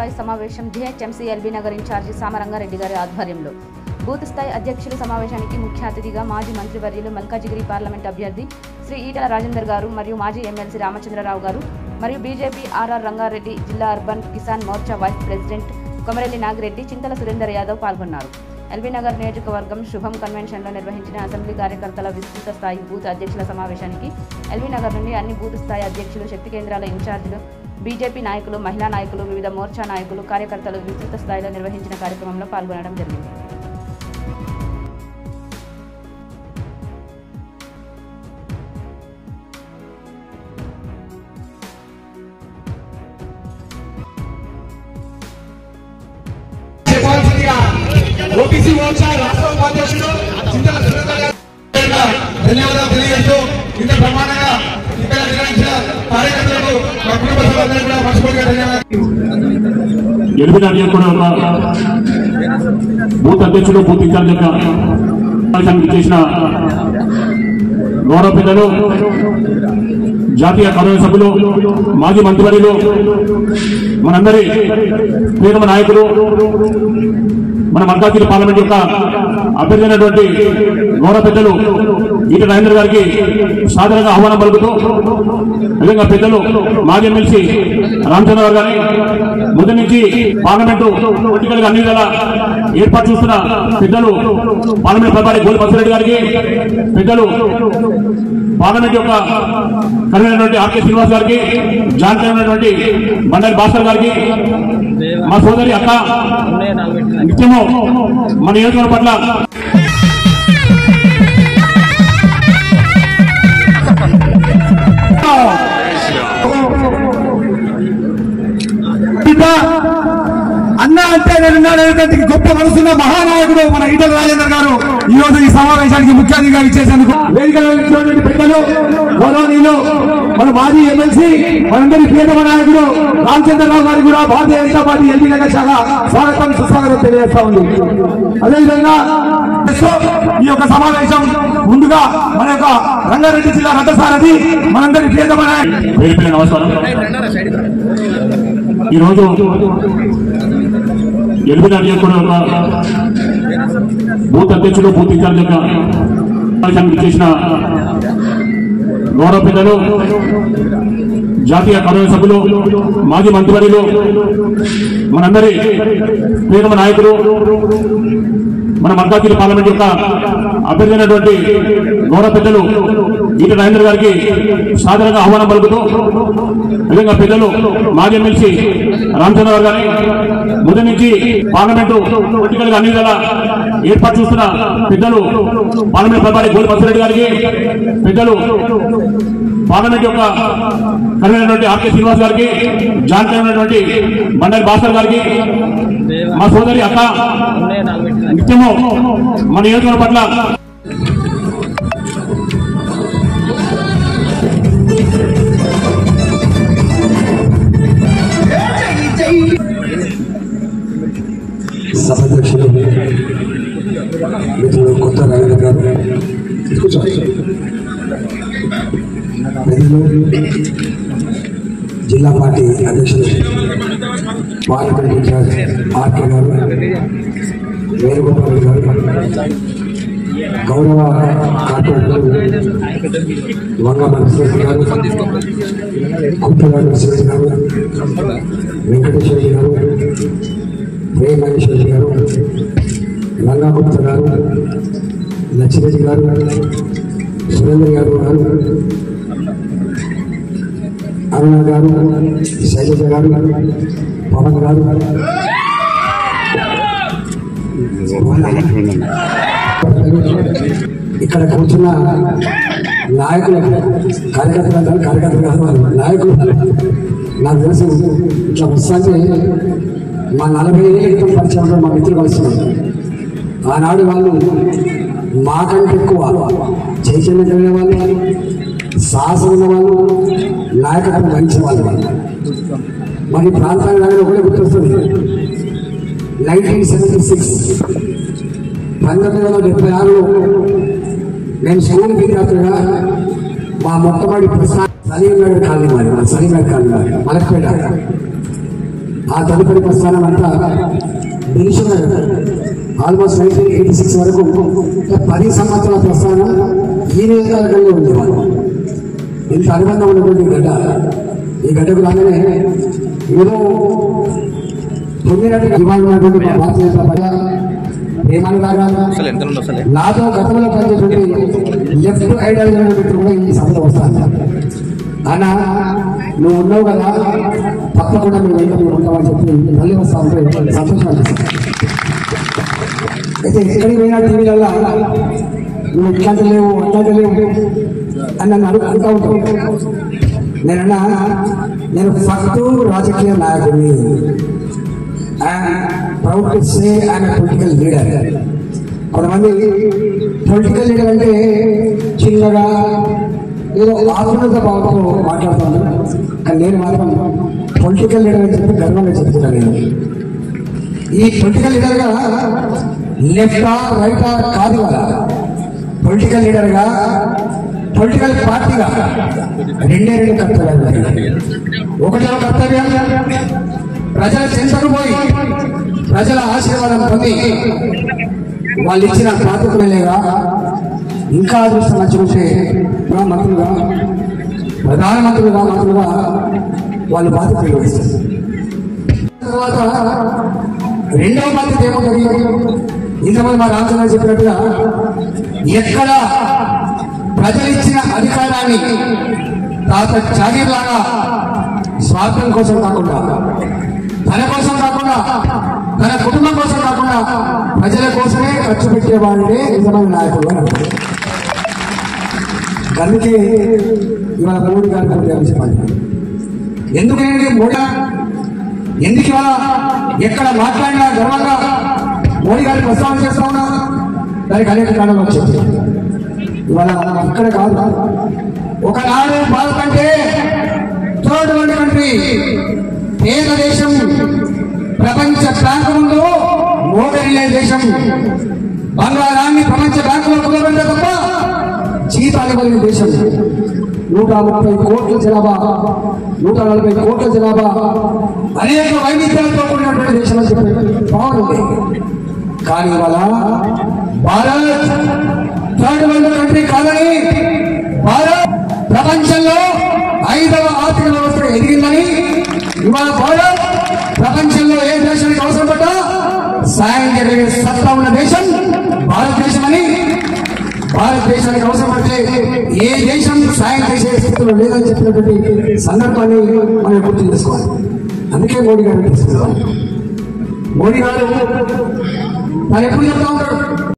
స్థాయి సమావేశం GHMC LB Nagar incharge Sama Ranga Reddy గారి ఆధ్వర్యంలో బూత్ స్థాయి అధ్యక్షుల సమావేశానికి ముఖ్య అతిథిగా మాజీ మంత్రివర్యులు మల్కాజిగిరి పార్లమెంట్ అభ్యర్థి శ్రీ ఈటల రాజేందర్ గారు మరియు మాజీ ఎమ్మెల్సీ రామచంద్రరావు గారు మరియు బీజేపీ ఆర్ఆర్ రంగారెడ్డి జిల్లా urban Kisan Morcha vice president Komarelli Nagireddy Chintala Surender Yadav పాల్గొన్నారు ఎల్బీ నగర్ నియోజకవర్గం శుభం కన్వెన్షన్లో నిర్వహించిన అసెంబ్లీ కార్యకర్తల విస్తృత స్థాయి బూత్ అధ్యక్షుల సమావేశానికి ఎల్బీ నగర్ నుండి అన్ని బూత్ స్థాయి అధ్యక్షులు శక్తి కేంద్రాల ఇన్ఛార్జీలు బీజేపీ నాయకులు మహిళా నాయకులు వివిధ మోర్చా నాయకులు కార్యకర్తలు విస్తృత స్థాయిలో నిర్వహించిన కార్యక్రమంలో పాల్గొనడం జరిగింది చెప్పాల్సిందిగా ఓబీసీ మోర్చా రాష్ట్ర ఉపాధ్యక్షుడు చింతల సురేందర్ గారు ధన్యవాదాలు తెలియజేస్తూ ఇంత ప్రమాణంగా ఇక్కడ నిర్వహించిన కార్యకర్తలకు మా కుటుంబ సభ్యులందరూ కూడా మనస్ఫూర్తిగా ధన్యవాదాలు ఎనిమిది నియోజకవర్గం యొక్క బూత్ అధ్యక్షుడు బూత్ ఇన్ఛార్జ్ యొక్క సమావేశానికి చేసిన గౌరవ పెద్దలు జాతీయ కార్య సభ్యులు మాజీ మంత్రివర్యులు మనందరి ప్రియతమ నాయకులు మన మల్కాజిరి పార్లమెంట్ యొక్క అభ్యర్థి అయినటువంటి గౌరవ పెద్దలు ఈట రాజేంద్ర గారికి సాధారణంగా ఆహ్వానం పలుకుతూ విధంగా పెద్దలు మాజీ ఎమ్మెల్సీ రామచంద్ర గారు గారిని ముందు నుంచి పార్లమెంటు పొలిటికల్ గా అన్ని విధాల ఏర్పాటు చూస్తున్న పెద్దలు పార్లమెంట్ ప్రభారి గోలి బసిరెడ్డి గారికి పెద్దలు పార్లమెంట్ యొక్క కన్వీనర్ ఆర్కే శ్రీనివాస్ గారికి జాయింట్ అయినటువంటి బండారి భాస్కర్ గారికి మా సోదరి అక్క నిత్యము మన నియోజకవర్గం పట్ల బిడ్డ అన్న అంటే నేనున్నాడనేటువంటి గొప్ప మనసున్న మహానాయకుడు మన ఈటల రాజేందర్ గారు ఈ రోజు ఈ సమావేశానికి ముఖ్య అతిథిగా ఇచ్చేసేందుకు వేదికలో ఇచ్చినటువంటి పెద్దలు గౌరవనీయులు మన మాజీ ఎమ్మెల్సీ మనందరి ప్రియతమ నాయకుడు రామచంద్రరావు గారికి కూడా భారతీయ జనతా పార్టీ ఎల్బీ నగర్ శాఖ స్వాగతం సుస్వాగతం తెలియజేస్తా ఉంది అదేవిధంగా సో ఈ యొక్క సమావేశం ముందుగా మన యొక్క రంగారెడ్డి జిల్లా రథసారథి మనందరి ప్రియతమ నాయకుడు పేరు పేరు నమస్కారం ఈరోజు ఎనిమిది నియోజకవర్గం యొక్క బూత్ అధ్యక్షుడు బూత్ ఇన్ఛార్జ్ యొక్క సమావేశానికి చేసిన గౌరవ పెద్దలు జాతీయ కార్య సభ్యులు మాజీ మంత్రివర్యులు మనందరి ప్రియతమ నాయకులు మన మల్కాజిరి పార్లమెంట్ యొక్క అభ్యర్థి అయినటువంటి గౌరవ పెద్దలు ఈట రాజేంద్ర గారికి సాధారణంగా ఆహ్వానం పలుకుతూ విధంగా పెద్దలు మాజీ ఎమ్మెల్సీ రామచంద్ర గారు గారిని ముందు నుంచి పార్లమెంటు పొలిటికల్ గా అన్ని విధాల ఏర్పాటు చూస్తున్న పెద్దలు పార్లమెంట్ ప్రభారి గోలి బసిరెడ్డి గారికి పెద్దలు పార్లమెంట్ యొక్క కన్వీనర్ ఆర్కే శ్రీనివాస్ గారికి జాయింట్ అయినటువంటి బండారి భాస్కర్ గారికి మా సోదరి అక్క నిత్యము మన నియోజకవర్గం పట్ల సభాధ్యక్షులు మిత్రులు కొత్త రవీంద్ర గారు కూర్చోండి. పెద్దలు జిల్లా పార్టీ అధ్యక్షులు పార్లమెంట్ ఇన్ఛార్జ్ ఆర్కే గారు వేణుగోపాల్ గారు గౌరవ కార్పొరేటర్లు వంగ మనసేశ్వర గారు కుప్పగారు శివజీ గారు వెంకటేశ్వర గారు ప్రేమ మహేశ్వరి గారు రంగాగుప్త గారు లక్ష్మీరెడ్డి గారు సురేంద్ర గారు గారు అరుణ గారు శైలజ గారు పవన్ గారు ఇక్కడ కూర్చున్న నాయకులు కార్యకర్తలు అంటారు కార్యకర్తలు కాదు వాళ్ళు నాయకులు నాకు తెలుసు ఇట్లా వస్తానే మా నలభై ఏళ్ళ క్రితం పరిచయంలో మా మిత్రులు కలుస్తున్నారు ఆనాడు వాళ్ళు మాకంటే ఎక్కువ చైతన్యం కలిగిన వాళ్ళు సాహసం ఉన్న వాళ్ళు నాయకత్వం వహించిన వాళ్ళు వాళ్ళు మాకు ఈ ప్రాంతానికి దగ్గర ఒకటే గుర్తొస్తుంది నైన్టీన్ సెవెంటీ సిక్స్ పంతొమ్మిది వందల డెబ్బై ఆరులో నేను స్కూల్ విద్యార్థిగా మా మొట్టమొదటి ప్రస్థానం సలీంగఢ్ కాలనీ మాది మా సలీంగఢ్ కాలనీ మాది మలక్పేట ఆ తదుపరి ప్రస్థానం అంతా division almost nineteen eighty six వరకు ఒక పది సంవత్సరాల ప్రస్థానం ఈ నియోజకవర్గంలో ఉండేవాడు ఇంత అనుబంధం ఉన్నటువంటి గడ్డ ఈ గడ్డకు రాగానే ఏదో తొమ్మిది ఇవాళ ఉన్నటువంటి మా భారతీయ జనతా పార్టీ ప్రేమానురాగాలు నాతో గతంలో పనిచేటువంటి లెఫ్ట్ ఐడియాలజీ వ్యక్తులు కూడా ఈ సభలో వస్తాను అన్న నువ్వు ఉన్నావు కదా తప్పకుండా నువ్వు వెంట మీరు ఉంటావని చెప్పి మళ్ళీ వస్తా ఉంటే సంతోషం అనిపిస్తుంది అయితే ఎక్కడికి పోయినా టీవీలలో నువ్వు ఇట్లాంటి లేవు అట్లాంటి లేవు అని నన్ను అడుగు అంటూ ఉంటావు నేనన్నా నేను ఫస్ట్ రాజకీయ నాయకుడిని proud to say I'm political leader కొంతమంది పొలిటికల్ లీడర్ అంటే చిన్నగా ఏదో ఆత్మీయత భావంతో మాట్లాడుతాను కానీ నేను మాత్రం పొలిటికల్ లీడర్ అని చెప్పి గర్వంగా చెప్తున్నాను నేను ఈ పొలిటికల్ లీడర్గా లెఫ్టా రైటా కాదు కదా పొలిటికల్ లీడర్గా పొలిటికల్ పార్టీగా రెండే రెండు కర్తవ్యాలు ఉన్నాయి. ఒకటో కర్తవ్యం ప్రజల చెంతకు పోయి ప్రజల ఆశీర్వాదం పొంది వాళ్ళు ఇచ్చిన ప్రాతిపదికగా ఇంకా అదృష్టం నచ్చుకుంటే మా మంత్రులుగా ప్రధానమంత్రులుగా మంత్రులుగా వాళ్ళు బాధ్యత నిర్వహిస్తారు తర్వాత రెండవ బాధ్యత ఏముంటుంది ఇంతమంది మా రామచంద్ర చెప్పినట్టుగా ఎక్కడ ప్రజలు ఇచ్చిన అధికారాన్ని తాత జాగీర్లాగా స్వార్థం కోసం కాకుండా తన కోసం కాకుండా తన కుటుంబం కోసం కాకుండా ప్రజల కోసమే ఖర్చు పెట్టేవాడే నిజమైన నాయకుడు అని అంటారు. అందుకే ఇవాళ మోడీ గారి గురించి చెప్పాలి ఎందుకంటే మోడీ ఎందుకు ఇవాళ ఎక్కడ మాట్లాడినా గర్వంగా మోడీ గారిని ప్రస్తావన చేస్తా ఉన్నా దానికి అనేక కారణాలు వచ్చాయి ఇవాళ ఇక్కడ కాదు ఒకనాడు భారత్ అంటే థర్డ్ వరల్డ్ కంట్రీ పేద దేశం ప్రపంచ బ్యాంకు ముందు మోడలియే దేశం బంగారాన్ని ప్రపంచ బ్యాంకులో కుదరబెట్టే తప్ప జీతాలు ఇవ్వలేని దేశం నూట ముప్పై కోట్ల జనాభా నూట నలభై కోట్ల జనాభా అనేక వైవిధ్యాలతో కూడినటువంటి దేశం అని చెప్పి బాగుంది కానీ ఇవాళ భారత్ థర్డ్ వరల్డ్ కంట్రీ కాదని భారత్ ప్రపంచంలో ఐదవ ఆర్థిక వ్యవస్థ ఎదిగిందని ఇవాళ భారత్ ప్రపంచంలో ఏ దేశానికి అవసరం పడ్డా సాయం జరిగే సత్తా ఉన్న దేశం భారతదేశం అని భారతదేశానికి అవసరం పడితే ఏ దేశం సాయం చేసే స్థితిలో లేదని చెప్పినటువంటి సందర్భాన్ని మనం గుర్తు చేసుకోవాలి అందుకే మోడీ గారు తీసుకుంటాం మోడీ గారు తను ఎప్పుడు చెప్తా ఉంటాడు